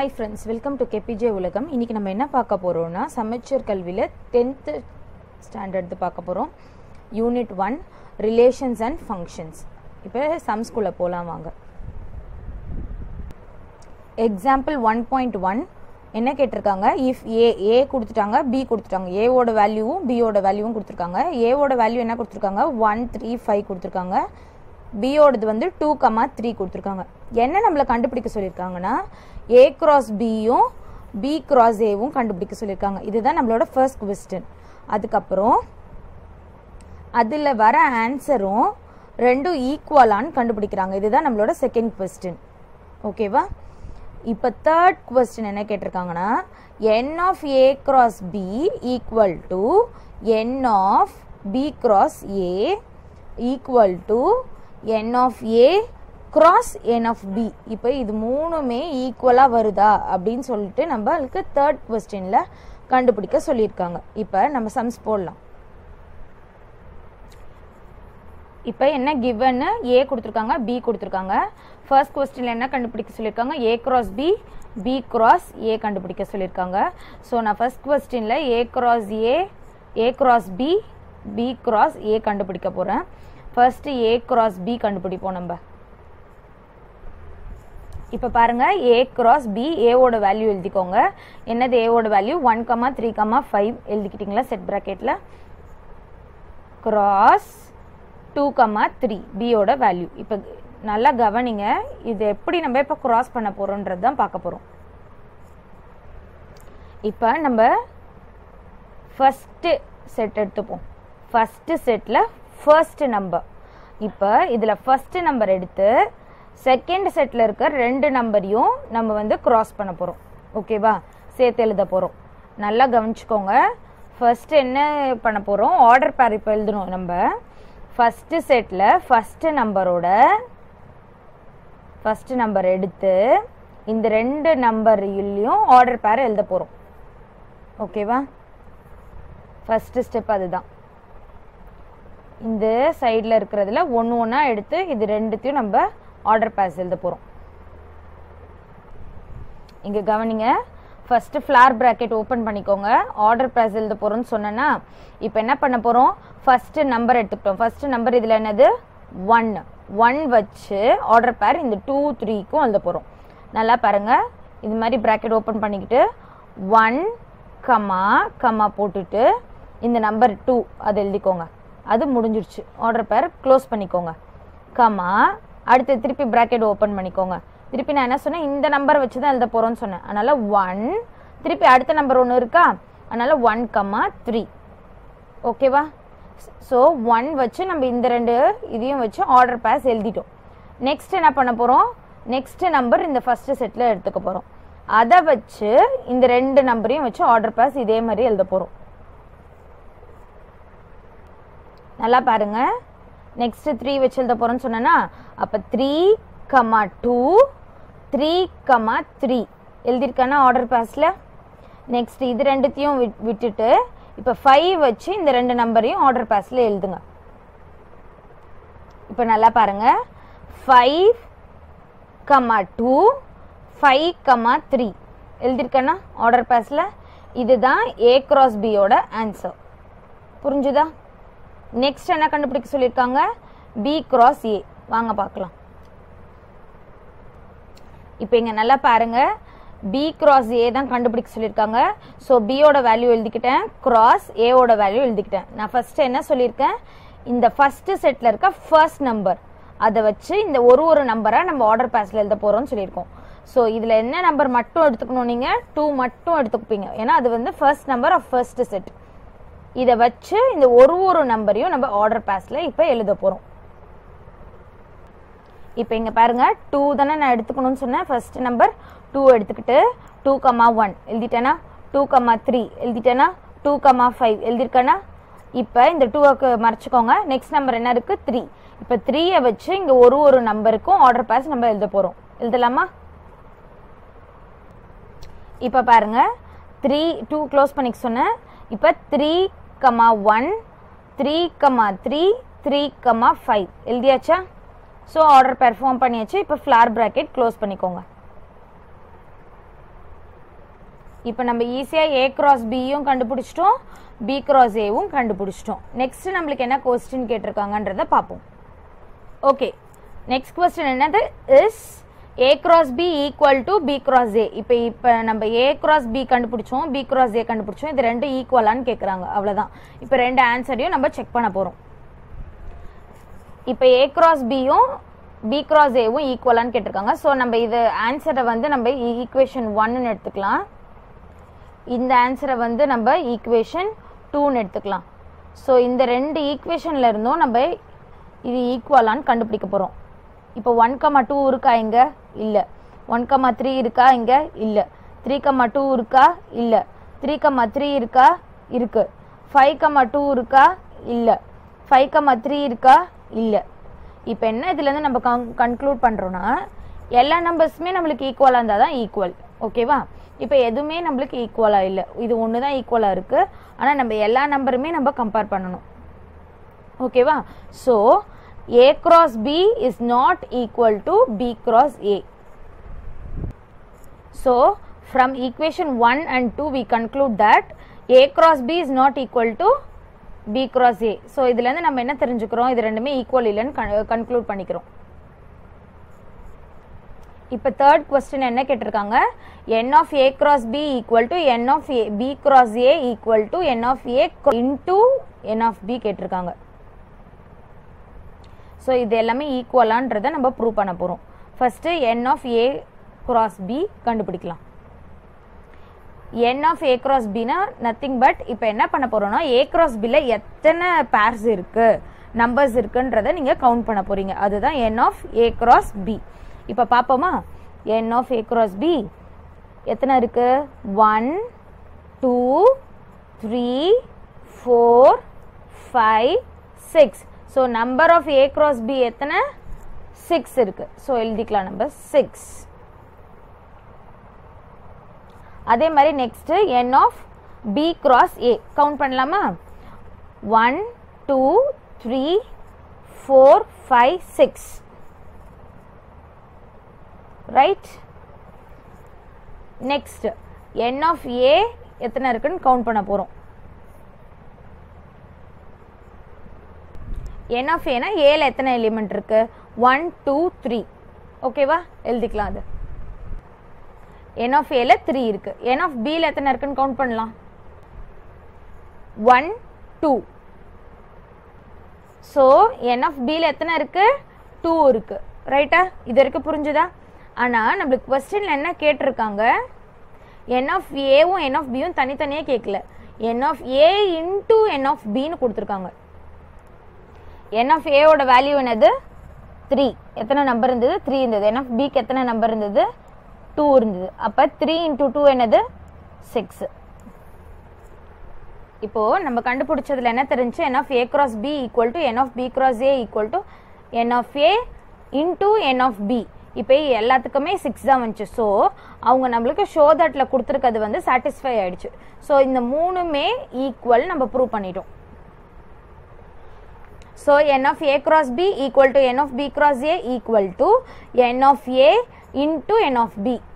hi friends welcome to KPJ உலகம் இன்றைக்கி நம்ம என்ன பார்க்க போகிறோம்னா சமச்சீர் கல்வியில் டென்த்து ஸ்டாண்டர்டு பார்க்க போகிறோம் unit one relations and functions இப்போ சம்ஸ்குள்ளே போகலாம் வாங்க எக்ஸாம்பிள் ஒன் பாயிண்ட் ஒன் என்ன கேட்டிருக்காங்க இஃப் ஏ ஏ கொடுத்துட்டாங்க பி கொடுத்துட்டாங்க ஏவோட வேல்யூவும் பியோட வேல்யூவும் கொடுத்துருக்காங்க ஏவோட வேல்யூ என்ன கொடுத்துருக்காங்க ஒன் த்ரீ ஃபைவ் கொடுத்துருக்காங்க பியோடது வந்து டூ கமா த்ரீ கொடுத்துருக்காங்க என்ன நம்மளை கண்டுபிடிக்க சொல்லியிருக்காங்கன்னா ஏ கிராஸ் பியும் பி கிராஸ் ஏவும் கண்டுபிடிக்க சொல்லியிருக்காங்க இதுதான் நம்மளோட ஃபர்ஸ்ட் கொஸ்டின் அதுக்கப்புறம் அதில் வர ஆன்சரும் ரெண்டும் ஈக்குவலான்னு கண்டுபிடிக்கிறாங்க இதுதான் நம்மளோட செகண்ட் கொஸ்டின் ஓகேவா இப்போ தேர்ட் கொஸ்டின் என்ன கேட்டிருக்காங்கன்னா n of A cross B equal to n of B cross A equal to n of A cross n of B இப்போ இது மூணுமே ஈக்குவலாக வருதா அப்படின்னு சொல்லிட்டு நம்மளுக்கு தேர்ட் கொஸ்டினில் கண்டுபிடிக்க சொல்லியிருக்காங்க இப்போ நம்ம சம்ஸ் போடலாம் இப்போ என்ன கிவன்னு ஏ கொடுத்துருக்காங்க பி கொடுத்துருக்காங்க ஃபர்ஸ்ட் கொஸ்டினில் என்ன கண்டுபிடிக்க சொல்லியிருக்காங்க A cross B B cross A கண்டுபிடிக்க சொல்லியிருக்காங்க ஸோ நான் ஃபர்ஸ்ட் கொஸ்டினில் A cross A A cross B B cross A கண்டுபிடிக்க போகிறேன் ஃபர்ஸ்ட் ஏ கிராஸ் பி கண்டுபிடிப்போம் நம்ம இப்போ பாருங்க ஏ கிராஸ் பி ஏவோட வேல்யூ எழுதிக்கோங்க என்னது ஏவோட value one comma three comma five எழுதிக்கிட்டீங்களா செட் ப்ராக்கெட்டில் கிராஸ் டூ கமா த்ரீ பியோட வேல்யூ இப்போ நல்லா கவனிங்க இது எப்படி நம்ம இப்போ கிராஸ் பண்ண போகிறோன்றது தான் பார்க்க போகிறோம் இப்போ நம்ம ஃபஸ்ட்டு செட் எடுத்துப்போம் ஃபஸ்ட்டு செட்டில் ஃபர்ஸ்ட் நம்பர் இப்போ இதில் ஃபஸ்ட்டு நம்பர் எடுத்து செகண்ட் செட்டில் இருக்க ரெண்டு நம்பரையும் நம்ம வந்து கிராஸ் பண்ண போகிறோம் ஓகேவா சேர்த்து எழுத போகிறோம் நல்லா கவனிச்சுக்கோங்க ஃபஸ்ட்டு என்ன பண்ண போகிறோம் ஆர்டர் பேர் இப்போ எழுதணும் நம்ம ஃபஸ்ட்டு செட்டில் ஃபஸ்ட்டு நம்பரோட ஃபஸ்ட்டு நம்பர் எடுத்து இந்த ரெண்டு நம்பர்லையும் ஆர்டர் பேர் எழுத போகிறோம் ஓகேவா ஃபஸ்ட்டு ஸ்டெப் அதுதான் இந்த சைடில் இருக்கிறதுல ஒன்று ஒன்றா எடுத்து இது ரெண்டுத்தையும் நம்ம ஆர்டர் பேஸ் எழுத போகிறோம் இங்கே கவனிங்க ஃபஸ்ட்டு ஃப்ளார் ப்ராக்கெட் ஓப்பன் பண்ணிக்கோங்க ஆர்டர் ப்ரைஸ் எழுத போகிறோம்னு சொன்னேன்னா இப்போ என்ன பண்ண போகிறோம் ஃபஸ்ட்டு நம்பர் எடுத்துக்கிட்டோம் ஃபஸ்ட்டு நம்பர் இதில் என்னது ஒன் ஒன் வச்சு ஆர்டர் பேர் இந்த டூ த்ரீக்கும் எழுத போகிறோம் நல்லா பாருங்கள் இது மாதிரி ப்ராக்கெட் ஓப்பன் பண்ணிக்கிட்டு ஒன் கமா கமா போட்டுட்டு இந்த நம்பர் டூ அது எழுதிக்கோங்க அது முடிஞ்சிருச்சு ஆர்டர் பேர் க்ளோஸ் பண்ணிக்கோங்க கமா அடுத்து திருப்பி ப்ராக்கெட் ஓப்பன் பண்ணிக்கோங்க திருப்பி நான் என்ன சொன்னேன் இந்த நம்பர் வச்சு தான் எழுத போகிறோன்னு சொன்னேன் அதனால் ஒன் திருப்பி அடுத்த நம்பர் ஒன்று இருக்கா அதனால் ஒன் கம்மா த்ரீ ஓகேவா ஸோ ஒன் வச்சு நம்ம இந்த ரெண்டு இதையும் வச்சு ஆர்டர் பேஸ் எழுதிட்டோம் நெக்ஸ்ட் என்ன பண்ண போகிறோம் நெக்ஸ்ட் நம்பர் இந்த ஃபஸ்ட்டு செட்டில் எடுத்துக்க போகிறோம் அதை வச்சு இந்த ரெண்டு நம்பரையும் வச்சு ஆர்டர் பேஸ் இதே மாதிரி எழுத போகிறோம் நல்லா பாருங்க நெக்ஸ்ட் த்ரீ வச்சு எழுத போகிறோன்னு சொன்னேன்னா அப்போ three comma two three comma three எழுதியிருக்கானா ஆர்டர் பாஸில் நெக்ஸ்ட் இது ரெண்டுத்தையும் விட் விட்டுட்டு இப்போ ஃபைவ் வச்சு இந்த ரெண்டு நம்பரையும் ஆர்டர் பாஸில் எழுதுங்க இப்போ நல்லா பாருங்க five comma two five comma three எழுதியிருக்கேன்னா ஆர்டர் பாஸில் இதுதான் ஏ கிராஸ் பியோட ஆன்சர் புரிஞ்சுதா நெக்ஸ்ட் என்ன கண்டுபிடிக்க சொல்லியிருக்காங்க பி கிராஸ் ஏ வாங்க பார்க்கலாம் இப்போ இங்கே நல்லா பாருங்க பி கிராஸ் ஏ தான் கண்டுபிடிக்க சொல்லியிருக்காங்க ஸோ பியோட வேல்யூ எழுதிக்கிட்டேன் கிராஸ் ஏவோட வேல்யூ எழுதிக்கிட்டேன் நான் ஃபர்ஸ்ட் என்ன சொல்லியிருக்கேன் இந்த ஃபர்ஸ்ட் செட்டில் இருக்க ஃபர்ஸ்ட் நம்பர் அதை வச்சு இந்த ஒரு ஒரு நம்பரை நம்ம ஆர்டர் பேஸில் எழுத போகிறோம்னு சொல்லியிருக்கோம் ஸோ இதில் என்ன நம்பர் மட்டும் எடுத்துக்கணும் நீங்கள் டூ மட்டும் எடுத்துக்குப்பீங்க ஏன்னா அது வந்து first number of first set இதை வச்சு இந்த ஒரு ஒரு நம்பரையும் நம்ம ஆர்டர் பேஸில் இப்போ எழுத போகிறோம் இப்போ இங்கே பாருங்க டூ தானே நான் எடுத்துக்கணும்னு சொன்னேன் ஃபர்ஸ்ட் நம்பர் டூ எடுத்துக்கிட்டு டூ கமா ஒன் எழுதிட்டேனா டூ கமா த்ரீ எழுதிட்டேனா டூ கமா ஃபைவ் எழுதிருக்கேனா இப்போ இந்த டூவுக்கு மறைச்சிக்கோங்க நெக்ஸ்ட் நம்பர் என்ன இருக்குது த்ரீ இப்போ த்ரீயை வச்சு இங்கே ஒரு ஒரு நம்பருக்கும் ஆர்டர் பேஸ் நம்ம எழுத போகிறோம் எழுதலாமா இப்போ பாருங்க த்ரீ டூ க்ளோஸ் பண்ணிக்க சொன்னேன் இப்போ three comma one three comma three three comma five எழுதியாச்சா ஸோ ஆர்டர் பெர்ஃபார்ம் பண்ணியாச்சு இப்போ ஃப்ளார் ப்ராக்கெட் க்ளோஸ் பண்ணிக்கோங்க இப்போ நம்ம ஈஸியாக ஏ கிராஸ் பியும் கண்டுபிடிச்சிட்டோம் பி கிராஸ் ஏவும் கண்டுபிடிச்சிட்டோம் நெக்ஸ்ட் நம்மளுக்கு என்ன கொஸ்டின் கேட்டிருக்காங்கன்றத பார்ப்போம் ஓகே நெக்ஸ்ட் கொஸ்டின் என்னது is A cross B equal to B cross A இப்போ இப்போ நம்ம ஏ கிராஸ் பி கண்டுபிடிச்சோம் பி கிராஸ் ஏ கண்டுபிடிச்சோம் இது ரெண்டு ஈக்குவலான்னு கேட்குறாங்க அவ்வளோதான் இப்போ ரெண்டு ஆன்சரையும் நம்ம செக் பண்ண போகிறோம் இப்போ ஏ கிராஸ் பியும் பி கிராஸ் ஏவும் ஈக்குவலான்னு கேட்டிருக்காங்க ஸோ நம்ம இது ஆன்சரை வந்து நம்ம ஈக்குவேஷன் ஒன்னு எடுத்துக்கலாம் இந்த ஆன்சரை வந்து நம்ம ஈக்குவேஷன் டூன்னு எடுத்துக்கலாம் ஸோ இந்த ரெண்டு ஈக்குவேஷனில் இருந்தும் நம்ம இது ஈக்குவலான்னு கண்டுபிடிக்க போகிறோம் இப்போ ஒன் கமா டூ இருக்கா இங்கே இல்லை ஒன் கமா த்ரீ இருக்கா இங்கே இல்லை த்ரீ கமா டூ இருக்கா இல்லை த்ரீ கமா த்ரீ இருக்கா இருக்கு ஃபைவ் கமா டூ இருக்கா இல்லை ஃபைவ் கமா த்ரீ இருக்கா இல்லை இப்போ என்ன இதுலேருந்து நம்ம கன் கன்க்ளூட் பண்ணுறோன்னா எல்லா நம்பர்ஸுமே நம்மளுக்கு ஈக்குவலாக இருந்தால் தான் ஈக்குவல் ஓகேவா இப்போ எதுவுமே நம்மளுக்கு ஈக்குவலாக இல்லை இது ஒன்று தான் ஈக்குவலாக இருக்குது ஆனால் நம்ம எல்லா நம்பருமே நம்ம கம்பேர் பண்ணணும் ஓகேவா so A cross B is not equal to B cross A so from equation one and two we conclude that A cross B is not equal to B cross A so இதுலேருந்து நம்ம என்ன தெரிஞ்சுக்கிறோம் இது ரெண்டுமே equal இல்லைன்னு conclude பண்ணிக்கிறோம் இப்போ third question என்ன கேட்டிருக்காங்க n of A cross B equal to n of A B cross A equal to n of A into n of B கேட்டிருக்காங்க ஸோ இது எல்லாமே ஈக்குவலான்றதை நம்ம ப்ரூவ் பண்ண போகிறோம் first n of A cross B கண்டுபிடிக்கலாம் என் ஆஃப் ஏ கிராஸ் பினா nothing but இப்போ என்ன பண்ண போகிறோம்னா ஏ கிராஸ் பியில் எத்தனை பேர்ஸ் இருக்குது நம்பர்ஸ் இருக்குன்றதை நீங்கள் கவுண்ட் பண்ண போகிறீங்க அதுதான் n of A cross B இப்போ பார்ப்போமா n of A cross B எத்தனை இருக்கு one two three four five six so number of A cross B எத்தனை சிக்ஸ் இருக்கு ஸோ எழுதிக்கலாம் நம்பர் சிக்ஸ் அதே மாதிரி next n of B cross A count பண்ணலாமா one two three four five six right next n of A எத்தனை இருக்குன்னு count பண்ண போகிறோம் என் ஆஃப் ஏனா ஏல எத்தனை எலிமெண்ட் இருக்கு ஒன் டூ த்ரீ ஓகேவா எழுதிக்கலாம் அது என் ஆஃப் ஏல த்ரீ இருக்கு என் ஆஃப் பியில் எத்தனை இருக்குன்னு கவுண்ட் பண்ணலாம் one two so n of பியில் எத்தனை இருக்கு டூ இருக்கு ரைட்டா இது வரைக்கும் புரிஞ்சுதா ஆனால் நம்மளுக்கு கொஸ்டினில் என்ன கேட்டிருக்காங்க என் ஆஃப் ஏவும் என் ஆஃப் பியும் தனித்தனியாக கேட்கல n of A into n of பின்னு கொடுத்துருக்காங்க என் ஆஃப் ஏவோட வேல்யூ என்னது த்ரீ எத்தனை நம்பர் இருந்தது த்ரீ இருந்தது என் ஆஃப் பிக்கு எத்தனை நம்பர் இருந்தது டூ இருந்தது அப்போ த்ரீ இன்டூ டூ என்னது சிக்ஸ் இப்போ நம்ம கண்டுபிடிச்சதுல என்ன தெரிஞ்சு n of A cross B equal to n of B cross A equal to n of A into n of B இப்போ எல்லாத்துக்குமே சிக்ஸ் தான் வந்துச்சு ஸோ அவங்க நம்மளுக்கு ஷோ தட்டில் கொடுத்துருக்கிறது வந்து சாட்டிஸ்ஃபை ஆயிடுச்சு ஸோ இந்த மூணுமே ஈக்குவல் நம்ம ப்ரூவ் பண்ணிட்டோம் so n of A cross B equal to n of B cross A equal to n of A into n of B